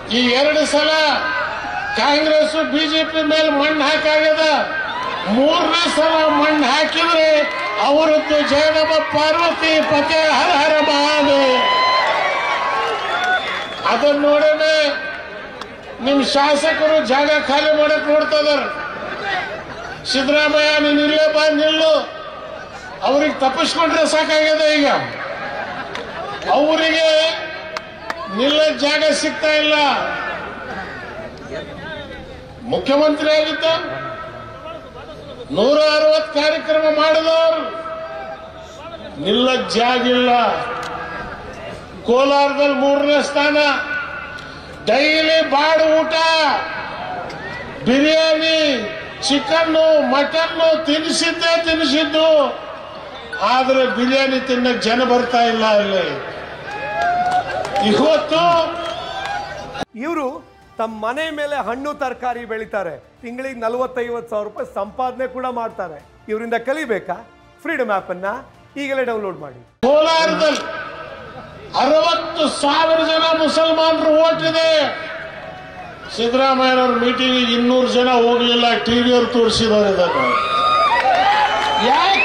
ಈ ಎರಡು ಸಲ ಕಾಂಗ್ರೆಸ್ ಬಿಜೆಪಿ ಮೇಲೆ ಮಣ್ಣು ಹಾಕಾಗ್ಯದ ಮೂರನೇ ಸಲ ಮಣ್ಣು ಹಾಕಿದ್ರೆ ಅವರದ್ದು ಜಯನಮ್ಮ ಪಾರ್ವತಿ ಪತೆ ಹರ ಹರ ಮಹಾದೇವ್ ಅದನ್ನ ನೋಡೇನೆ ನಿಮ್ ಶಾಸಕರು ಜಾಗ ಖಾಲಿ ಮಾಡಕ್ ನೋಡ್ತಾ ಇದಾರ ಸಿದ್ದರಾಮಯ್ಯ ನೀನ್ ಇಲ್ಲೇ ಬಾ ನಿಲ್ಲು ಅವ್ರಿಗೆ ತಪ್ಪಿಸ್ಕೊಂಡ್ರೆ ಸಾಕಾಗ್ಯದ ಈಗ ಅವರಿಗೆ ನಿಲ್ಲ ಜಾಗ ಸಿಗ್ತಾ ಇಲ್ಲ ಮುಖ್ಯಮಂತ್ರಿ ಆಗಿದ್ದ ನೂರ ಅರವತ್ತು ಕಾರ್ಯಕ್ರಮ ಮಾಡಿದವರು ನಿಲ್ಲ ಜಾಗಿಲ್ಲ ಕೋಲಾರದಲ್ಲಿ ಮೂರನೇ ಸ್ಥಾನ ಡೈಲಿ ಬಾಡು ಊಟ ಬಿರಿಯಾನಿ ಚಿಕನ್ನು ಮಟನ್ನು ತಿನ್ನಿಸಿದ್ದೇ ತಿನ್ನಿಸಿದ್ದು ಆದ್ರೆ ಬಿರಿಯಾನಿ ತಿನ್ನಕ್ ಜನ ಬರ್ತಾ ಇಲ್ಲ ಅಲ್ಲಿ ಇವತ್ತು ಇವರು ತಮ್ಮ ಮನೆ ಮೇಲೆ ಹಣ್ಣು ತರಕಾರಿ ಬೆಳಿತಾರೆ ತಿಂಗಳಿಗೆ ನಲವತ್ತೈವತ್ತು ಸಾವಿರ ರೂಪಾಯಿ ಸಂಪಾದನೆ ಕೂಡ ಮಾಡ್ತಾರೆ ಇವರಿಂದ ಕಲಿಬೇಕಾ ಫ್ರೀಡಮ್ ಆ್ಯಪನ್ನು ಈಗಲೇ ಡೌನ್ಲೋಡ್ ಮಾಡಿ ಕೋಲಾರದಲ್ಲಿ ಅರವತ್ತು ಸಾವಿರ ಜನ ಮುಸಲ್ಮಾನರು ಓಟ್ ಇದೆ ಸಿದ್ದರಾಮಯ್ಯನವ್ರ ಮೀಟಿಂಗ್ ಇನ್ನೂರು ಜನ ಹೋಗ್ಲಿಲ್ಲ ಟಿವಿಯವ್ರು ತೋರಿಸಿದವರು ಇದನ್ನು ಯಾಕೆ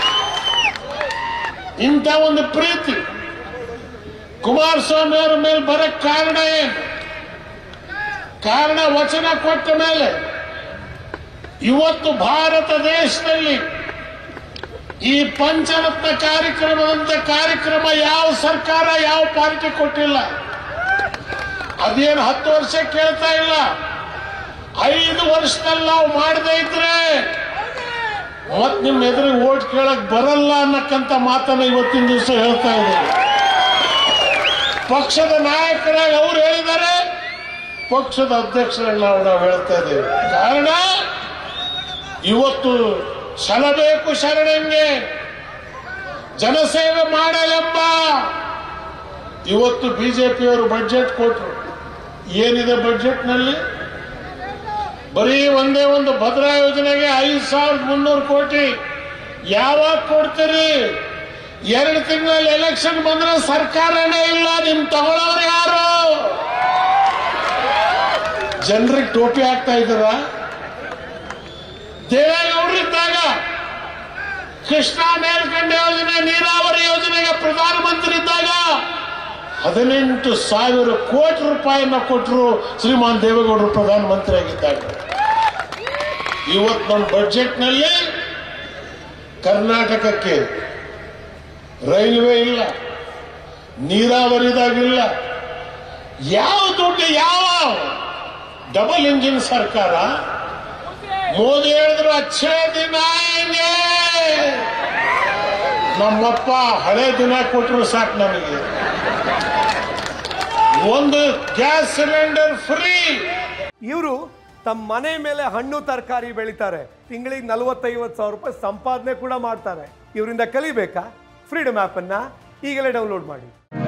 ಇಂಥ ಒಂದು ಪ್ರೀತಿ ಕುಮಾರಸ್ವಾಮಿ ಅವರ ಮೇಲೆ ಬರಕ್ ಕಾರಣ ಏನು ಕಾರಣ ವಚನ ಕೊಟ್ಟ ಮೇಲೆ ಇವತ್ತು ಭಾರತ ದೇಶದಲ್ಲಿ ಈ ಪಂಚರತ್ನ ಕಾರ್ಯಕ್ರಮದಂತ ಕಾರ್ಯಕ್ರಮ ಯಾವ ಸರ್ಕಾರ ಯಾವ ಪಾರ್ಟಿ ಕೊಟ್ಟಿಲ್ಲ ಅದೇನು ಹತ್ತು ವರ್ಷ ಕೇಳ್ತಾ ಇಲ್ಲ ಐದು ವರ್ಷದಲ್ಲಿ ನಾವು ಮಾಡದೇ ಇದ್ರೆ ಮತ್ ನಿಮ್ ಎದುರಿಗೆ ಓಟ್ ಕೇಳಕ್ ಬರಲ್ಲ ಅನ್ನಕ್ಕಂತ ಮಾತನ್ನ ಇವತ್ತಿನ ದಿವಸ ಹೇಳ್ತಾ ಇದ್ದಾರೆ ಪಕ್ಷದ ನಾಯಕರಾಗಿ ಅವ್ರು ಹೇಳಿದ್ದಾರೆ ಪಕ್ಷದ ಅಧ್ಯಕ್ಷರಾಗಿ ನಾವು ನಾವು ಹೇಳ್ತಾ ಇದ್ದೇವೆ ಕಾರಣ ಇವತ್ತು ಸಲಬೇಕು ಶರಣಂಗೆ ಜನಸೇವೆ ಮಾಡಲೆಂಬ ಇವತ್ತು ಬಿಜೆಪಿಯವರು ಬಡ್ಜೆಟ್ ಕೊಟ್ಟರು ಏನಿದೆ ಬಡ್ಜೆಟ್ನಲ್ಲಿ ಬರೀ ಒಂದೇ ಒಂದು ಭದ್ರಾ ಯೋಜನೆಗೆ ಐದು ಸಾವಿರದ ಮುನ್ನೂರು ಕೋಟಿ ಯಾವಾಗ ಕೊಡ್ತೀರಿ ಎರಡು ತಿಂಗಳಲ್ಲಿ ಎಲೆಕ್ಷನ್ ಬಂದ್ರೆ ಸರ್ಕಾರನೇ ಇಲ್ಲ ನಿಮ್ ತಗೊಳ್ಳೋರು ಯಾರು ಜನರಿಗೆ ಟೋಪಿ ಹಾಕ್ತಾ ಇದ್ದೀರಾ ದೇವೇಗೌಡರಿದ್ದಾಗ ಕೃಷ್ಣಾ ಮೇಲ್ಕಂಡೆ ಯೋಜನೆ ನೀರಾವರಿ ಯೋಜನೆಗೆ ಪ್ರಧಾನಮಂತ್ರಿ ಇದ್ದಾಗ ಹದಿನೆಂಟು ಸಾವಿರ ಕೋಟಿ ರೂಪಾಯಿನ ಕೊಟ್ಟರು ಶ್ರೀಮಾನ್ ದೇವೇಗೌಡರು ಪ್ರಧಾನಮಂತ್ರಿ ಆಗಿದ್ದಾಗ ಇವತ್ತು ನಮ್ಮ ಬಜೆಟ್ನಲ್ಲಿ ಕರ್ನಾಟಕಕ್ಕೆ ರೈಲ್ವೆ ಇಲ್ಲ ನೀರಾವರಿದಾಗಿಲ್ಲ ಯಾವ ದುಡ್ಡು ಯಾವ ಡಬಲ್ ಇಂಜಿನ್ ಸರ್ಕಾರ ಮೋದಿ ಹೇಳಿದ್ರು ಅಚ್ಚೇ ದಿನ ಆಯಂಗೆ. ನಮ್ಮಪ್ಪ ಹಳೆ ದಿನ ಕೊಟ್ಟರು ಸಾಕು ನನಗೆ ಒಂದು ಗ್ಯಾಸ್ ಸಿಲಿಂಡರ್ ಫ್ರೀ ಇವರು ತಮ್ಮ ಮನೆ ಮೇಲೆ ಹಣ್ಣು ತರಕಾರಿ ಬೆಳಿತಾರೆ ತಿಂಗಳಿಗೆ ನಲವತ್ತೈವತ್ತು ಸಾವಿರ ರೂಪಾಯಿ ಸಂಪಾದನೆ ಕೂಡ ಮಾಡ್ತಾರೆ ಇವರಿಂದ ಕಲಿಬೇಕಾ ಫ್ರೀಡಮ್ ಆ್ಯಪನ್ನು ಈಗಲೇ ಡೌನ್ಲೋಡ್ ಮಾಡಿ